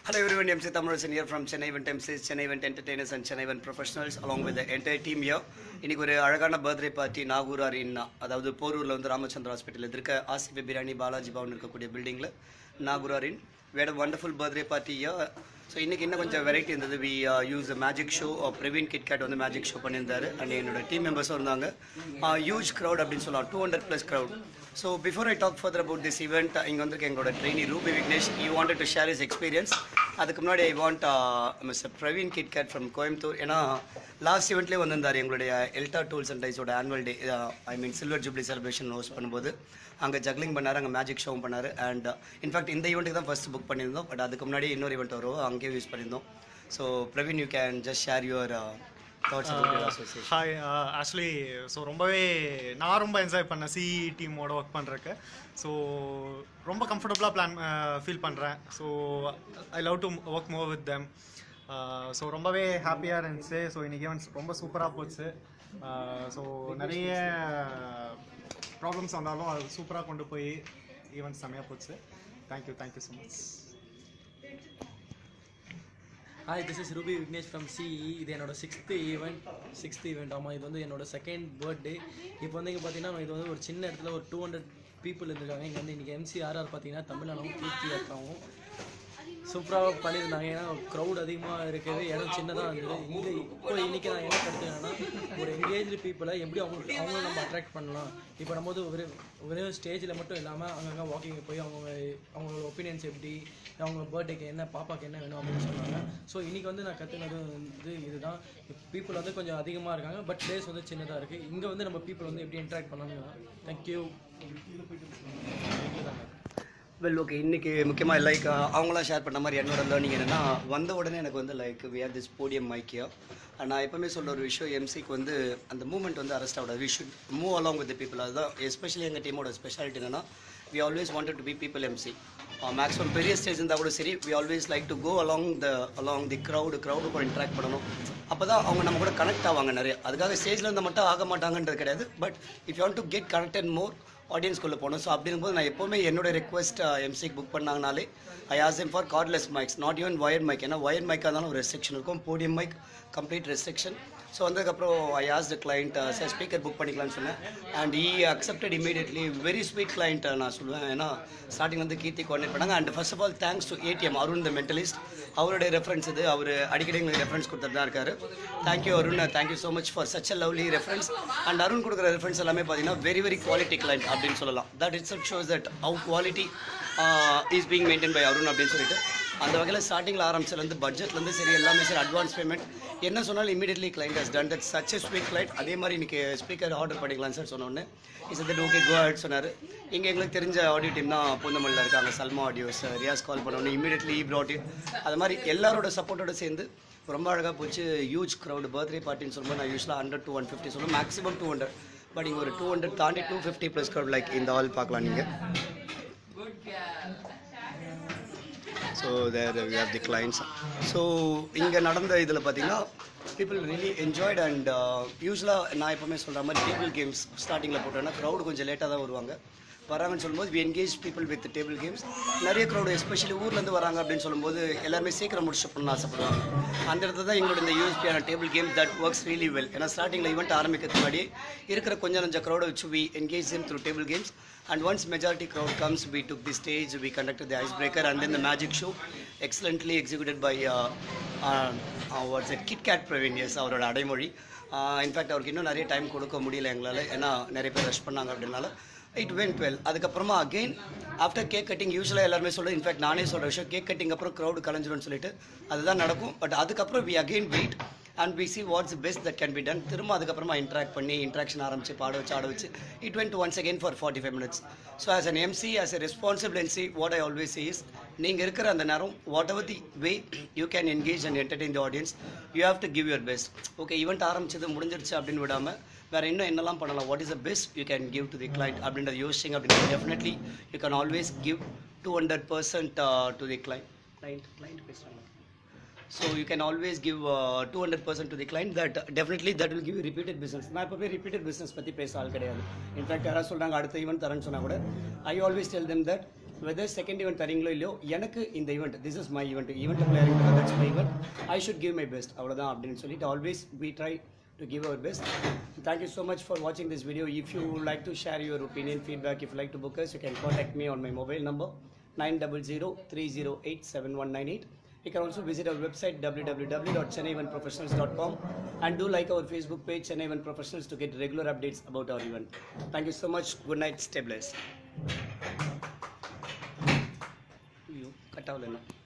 Hello everyone, MC Thamarajan here from Chennai Event MCs, Chennai Event Entertainers and Chennai Event Professionals along with the entire team here. இன்னைக்கு ஒரு அழகான birthday party Nagore அரின்னா அதாவது போரூரில் வந்து Ramachandra hospital இருக்க ஆசிபி பிரியாணி பாலாஜி பவன் இருக்கக்கூடிய பில்டிங்கில் நாகூர் அரின் வேட வண்டர்ஃபுல் பர்த்டே பார்ட்டி ஸோ இன்னைக்கு இன்னும் கொஞ்சம் வெரைட்டி இருந்தது we use magic show Praveen Kitkat வந்து மேஜிக் ஷோ பண்ணியிருந்தாரு அண்ட் என்னோட டீம் மெம்பர்ஸும் இருந்தாங்க ஹியூஜ் க்ரௌட் அப்படின்னு சொல்லலாம் two hundred plus crowd so before I talk further about this event இங்கே வந்திருக்க எங்களோட trainee Ruby Vignesh you wanted to share is experience அதுக்கு முன்னாடி I want mister Praveen Kitkat from Coimbatore ஏன்னா லாஸ்ட் ஈவெண்ட்லேயே வந்திருந்தார் எங்களுடைய எல்டா டூல்ஸ் அண்ட் டைஸோட annual day I mean silver jubilee celebration host பண்ணும்போது அங்கே ஜக்லிங் பண்ணார் அங்கே மேஜிக் ஷோவும் பண்ணார் அண்ட் இன்ஃபேக்ட் இந்த ஈவெண்ட்டுக்கு தான் ஃபர்ஸ்ட் புக் பண்ணியிருந்தோம் பட் அதுக்கு முன்னாடி இன்னொரு ஈவெண்ட் வரும் அங்கேயும் யூஸ் பண்ணியிருந்தோம் so Praveen you can just share your thoughts about association hi actually so ரொம்பவே நான் ரொம்ப என்ஜாய் பண்ணேன் சிஇ டீமோட ஒர்க் பண்ணுறக்கு ஸோ ரொம்ப கம்ஃபர்டபுளாக பிளான் ஃபீல் பண்ணுறேன் so I love to work more with them so ரொம்பவே ஹாப்பியாக இருந்துச்சு ஸோ இன்னைக்கு ஈவெண்ட்ஸ் ரொம்ப சூப்பராக போச்சு ஸோ நிறைய ப்ராப்ளம்ஸ் வந்தாலும் அது சூப்பராக கொண்டு போய் ஈவெண்ட்ஸ் செம்மையாக போச்சு thank you thank you so much hi this is Ruby Vignesh from C E இது என்னோட சிக்ஸ்த்து ஈவெண்ட் சிக்ஸ்த் ஈவெண்ட் ஆமாம் இது வந்து என்னோட செகண்ட் பர்த்டே இப்போ வந்து இங்கே பார்த்தீங்கன்னா இது வந்து ஒரு சின்ன இடத்துல ஒரு டூ ஹண்ட்ரட் பீப்புள் இருந்திருக்காங்க இங்கே வந்து இன்றைக்கி எம்சிஆர்ஆர் பார்த்தீங்கன்னா தமிழ்நாடும் கீர்த்தி அக்காவும் சூப்பராக பண்ணியிருந்தாங்க ஏன்னா க்ரௌட் அதிகமாக இருக்குது இடம் சின்னதாக இருந்தது இங்கே இப்போ இன்றைக்கி நான் என்ன கற்றுக்கிறேன்னா ஒரு எங்கேஜ்டு பீப்புளை எப்படி அவங்களுக்கு அவங்கள நம்ம அட்ராக்ட் பண்ணலாம் இப்போ நம்ம வந்து ஒரு ஒரே ஸ்டேஜில் மட்டும் இல்லாமல் அங்கங்கே வாக்கிங் போய் அவங்க அவங்களோட ஒப்பீனியன்ஸ் எப்படி அவங்க பர்த்டேக்கு என்ன பாப்பாக்கு என்ன வேணும் அப்படின்னு சொன்னாங்க ஸோ இன்றைக்கி வந்து நான் கற்றுனது வந்து இதுதான் பீப்புள் வந்து கொஞ்சம் அதிகமாக இருக்காங்க பட் பிளேஸ் வந்து சின்னதாக இருக்குது இங்கே வந்து நம்ம பீப்புள் வந்து எப்படி இன்ட்ராக்ட் பண்ணாங்க தேங்க்யூ வெல் ஓகே இன்னைக்கு முக்கியமாக லைக் அவங்களாம் ஷேர் பண்ண மாதிரி என்னோட லேர்னிங் என்னன்னா வந்த உடனே எனக்கு வந்து like we are this podium மைக்கியா நான் எப்பவுமே சொல்ற ஒரு விஷயம் எம்சிக்கு வந்து அந்த மூமெண்ட் வந்து அரெஸ்ட் ஆகாது we should move along with people அதுதான் எஸ்பெஷலி எங்கள் டீமோட ஸ்பெஷாலிட்டி என்னன்னா we always wanted to be people MC maximum பெரிய ஸ்டேஜ் இருந்தால் கூட சரி we always like to go along the along the crowd crowd கூட இன்ட்ராக்ட் பண்ணணும் அப்போ தான் அவங்க நம்ம கூட கனெக்ட் ஆவாங்க நிறைய அதுக்காக ஸ்டேஜில் இருந்தால் மட்டும் ஆக மாட்டாங்கன்றது கிடையாது but if you want to get connected more ஆடியன்ஸ்குள்ளே போகணும் ஸோ அப்படிங்கும்போது நான் எப்போவுமே என்னோட ரெக்வஸ்ட் எம்சிக்கு புக் பண்ணாங்கனாலே I ask them for cordless mics not even wire mic ஏன்னா ஒயர் மைக்காக இருந்தாலும் ஒரு ரெஸ்ட்ரிக்ஷன் இருக்கும் podium mic complete restriction so வந்ததுக்கப்புறம் I ask the client sir speaker book பண்ணிக்கலாம்னு சொன்னேன் and he accepted immediately very sweet client நான் சொல்லுவேன் ஏன்னா ஸ்டார்டிங் வந்து கீர்த்தி கோஆர்டினேட் பண்ணாங்க and first of all thanks to ATM Arun the mentalist அவருடைய ரெஃபரன்ஸ் இது அவர் அடிக்கடி எங்களுக்கு ரெஃபரன்ஸ் கொடுத்துட்டு தான் இருக்காரு thank you Arun thank you so much for such a lovely reference and Arun கொடுக்குற ரெஃபரன்ஸ் எல்லாமே பார்த்தீங்கன்னா வெரி வெரி குவாலிட்டி கிளைண்ட் அப்படின்னு சொல்லலாம் that it's it shows that how quality is being maintain by Arun அப்படின்னு சொல்லிட்டு அந்த வகையில் ஸ்டார்டிங்கில் ஆரம்பிச்சதுலேருந்து பட்ஜெட்லேருந்து சரி எல்லாமே சரி அட்வான்ஸ் பேமெண்ட் என்ன சொன்னாலும் immediately client has done that such a sweet client அதே மாதிரி இன்னைக்கு ஸ்பீக்கர் ஆர்டர் பண்ணிக்கலாம் சார் சொன்னோன்னே is that okay go ahead சொன்னார் இங்கே எங்களுக்கு தெரிஞ்ச ஆடியோ டீம் தான் பூந்தமல்லில் இருக்காங்க சல்மா ஆடியோஸ் ரியாஸ் கால் பண்ணோன்னே இமீடியட்லி ப்ராட் இட் அது மாதிரி எல்லாரோட சப்போர்ட்டோட சேர்ந்து ரொம்ப அழகாக போச்சு ஹியூஜ் க்ரௌட் பர்த்டே பார்ட்டின்னு சொல்லும்போது நான் யூஸ்வலாக ஹண்ட்ரட் டூ ஒன் ஃபிஃப்டி சொல்லுவேன் மேக்ஸிமம் டூ ஹண்ட்ரட் பட் இங்கே ஒரு டூ ஹண்ட்ரட் தாண்டி two fifty plus crowd like இந்த ஆல் பார்க்கலாம் நீங்கள் so there we have the clients so இங்கே நடந்த இதில் பார்த்தீங்கன்னா பீப்புள் ரியலி என்ஜாய்ட் அண்ட் யூஸ்வலாக நான் எப்போவுமே சொல்கிற மாதிரி டேபிள் கேம்ஸ் ஸ்டார்டிங்கில் போட்டோன்னா க்ரௌடு கொஞ்சம் லேட்டாக தான் வருவாங்க வராங்கன்னு சொல்லும்போது we engage people with table games நிறைய க்ரௌடு எஸ்பெஷலி ஊர்லேருந்து வராங்க அப்படின்னு சொல்லும்போது எல்லாருமே சீக்கிரம் முடிச்சு பண்ணணும்னு ஆசைப்படுவாங்க அந்த இடத்துல தான் எங்களோட இந்த யூஎஸ்பியான table game that works really well ஏன்னா ஸ்டார்டிங்கில் ஈவெண்ட் ஆரம்பிக்கிறதுக்கு முன்னாடி இருக்கிற கொஞ்சம் கொஞ்சம் க்ரௌடை வச்சு we engage them through table games and once majority crowd comes we took the stage we conducted the icebreaker and then the magic show excellently executed by uh, uh, uh, what's it kit kat praveen yes அவரோட அடைமொழி in fact அவருக்கு இன்னும் நிறைய time கொடுக்க முடியல எங்களால் ஏன்னா நிறைய பேர் ரஷ் பண்ணாங்க அப்படின்னால இட் வென்ட் வெல் அதுக்கப்புறமா அகெயின் ஆஃப்டர் கேக் கட்டிங் யூஸ்வலாக எல்லாருமே சொல்கிறது இன்ஃபேக்ட் நானே சொல்கிற விஷயம் கேக் கட்டிங் அப்புறம் க்ரௌடு கலைஞ்சிடும்னு சொல்லிட்டு அதுதான் நடக்கும் பட் அதுக்கப்புறம் we again wait and we see what's best that can be done திரும்ப அதுக்கப்புறமா இன்ட்ராக்ட் பண்ணி இன்ட்ராக்ஷன் ஆரம்பிச்சு பாட வச்சு ஆட வச்சு it went once again for forty five minutes so as an MC as a responsible MC what I always is நீங்கள் இருக்கிற அந்த நேரம் whatever the way you can engage and entertain the audience you have to give your best okay event ஆரம்பிச்சது முடிஞ்சிருச்சு அப்படின்னு விடாமல் வேறு இன்னும் என்னெல்லாம் பண்ணலாம் what is the best you can give to the client அப்படின்றத யோசிச்சிங்க அப்படின்னா definitely you can always give two hundred percent to the client client client பேசுகிறாங்க so you can always give two hundred percent to the client that definitely that will give repeated business நான் இப்போ போய் repeated business பற்றி பேச ஆள் கிடையாது in fact யாராவது சொல்கிறாங்க அடுத்த ஈவெண்ட் தரேன்னு சொன்னால் கூட I always tell them that whether second event தரீங்களோ இல்லையோ எனக்கு இந்த event this is my event event பிளேயரிங் that's my event I should give my best அவ்வளோதான் அப்படின்னு சொல்லிட்டு always we try to give our best thank you so much for watching this video if you would like to share your opinion feedback if you like to book us you can contact me on my mobile number 9003087198 you can also visit our website www.chennaivanprofessionals.com and do like our facebook page chennai Event professionals to get regular updates about our event thank you so much good night stay blessed ஐயோ cut ஆகல